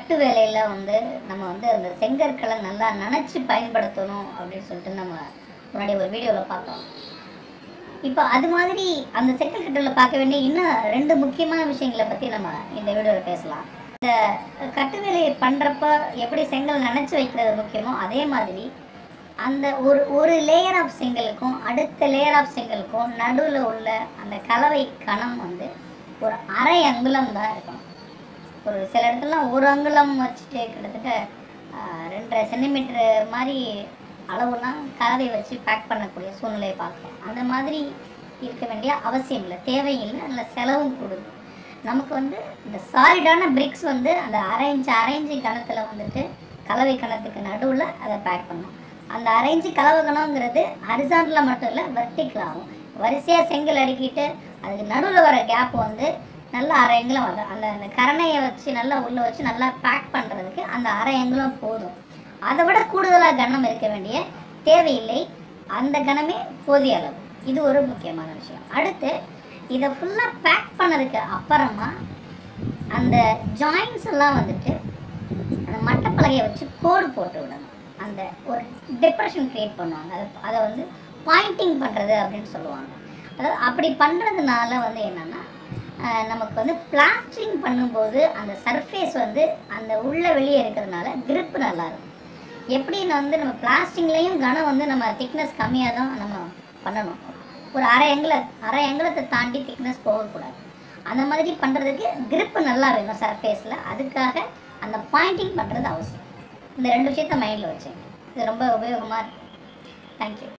கட்டு வேலையில் வந்து நம்ம வந்து அந்த செங்கற்களை நல்லா நனைச்சி பயன்படுத்தணும் அப்படின்னு சொல்லிட்டு நம்ம முன்னாடி ஒரு வீடியோவில் பார்த்தோம் இப்போ அது மாதிரி அந்த செங்கல் கட்டில் பார்க்க வேண்டிய இன்னும் ரெண்டு முக்கியமான விஷயங்களை பற்றி நம்ம இந்த வீடியோவில் பேசலாம் இந்த கட்டு வேலையை பண்ணுறப்ப எப்படி செங்கல் நனைச்சி வைக்கிறது முக்கியமோ அதே மாதிரி அந்த ஒரு ஒரு லேயர் ஆஃப் செங்கலுக்கும் அடுத்த லேயர் ஆஃப் செங்கலுக்கும் நடுவில் உள்ள அந்த கலவை கணம் வந்து ஒரு அரை அங்குலம் தான் இருக்கணும் ஒரு சில இடத்துலலாம் ஒரு அங்குலம் வச்சுட்டு கிட்டத்தட்ட ஆஹ், ரெண்டரை சென்டிமீட்டர் மாதிரி அளவுலாம் கலவை வச்சு பேக் பண்ணக்கூடிய சூழ்நிலையை பார்க்குறோம் அந்த மாதிரி இருக்க வேண்டிய அவசியம் இல்லை தேவையில்லை நல்ல செலவும் கொடுது நமக்கு வந்து இந்த சாலிடான பிரிக்ஸ் வந்து அந்த அரைஞ்சு அரைஞ்சு கணத்தில் வந்துட்டு கலவை கணத்துக்கு நடுவில் அதை பேக் பண்ணணும் அந்த அரைஞ்சு கலவை கணங்கிறது ஹரிசாண்டில் மட்டும் இல்லை வெர்டிக்கலாகும் வரிசையாக செங்கல் அடுக்கிட்டு அதுக்கு நடுவில் வர கேப் வந்து நல்லா அரை அங்குலம் வரும் அந்த அந்த கரணையை வச்சு நல்லா உள்ளே வச்சு நல்லா பேக் பண்ணுறதுக்கு அந்த அரை அங்குலம் போதும் அதை விட கூடுதலாக கனம் இருக்க வேண்டிய தேவையில்லை அந்த கனமே போதிய அளவு இது ஒரு முக்கியமான விஷயம் அடுத்து இதை ஃபுல்லாக பேக் பண்ணதுக்கு அப்புறமா அந்த ஜாயின்ஸ் எல்லாம் வந்துட்டு அந்த மட்டப்பலகையை வச்சு கோடு போட்டு விடணும் அந்த ஒரு டிப்ரெஷன் க்ரியேட் பண்ணுவாங்க அதை அதை வந்து பாயிண்டிங் பண்ணுறது அப்படின்னு சொல்லுவாங்க அதாவது அப்படி பண்ணுறதுனால வந்து என்னென்னா நமக்கு வந்து பிளாஸ்டரிங் பண்ணும்போது அந்த சர்ஃபேஸ் வந்து அந்த உள்ள வெளியே இருக்கிறதுனால grip நல்லா இருக்கும் எப்படின்னு வந்து நம்ம பிளாஸ்டிங்லேயும் கனம் வந்து நம்ம திக்னஸ் கம்மியாக தான் நம்ம பண்ணணும் ஒரு அரை எங்குல அரை எங்குலத்தை தாண்டி திக்னஸ் போகக்கூடாது அந்த மாதிரி பண்ணுறதுக்கு grip நல்லா வேணும் சர்ஃபேஸில் அதுக்காக அந்த பாயிண்டிங் பண்ணுறது அவசியம் இந்த ரெண்டு விஷயத்த மைண்டில் வச்சுங்க இது ரொம்ப உபயோகமாக இருக்கும் தேங்க்யூ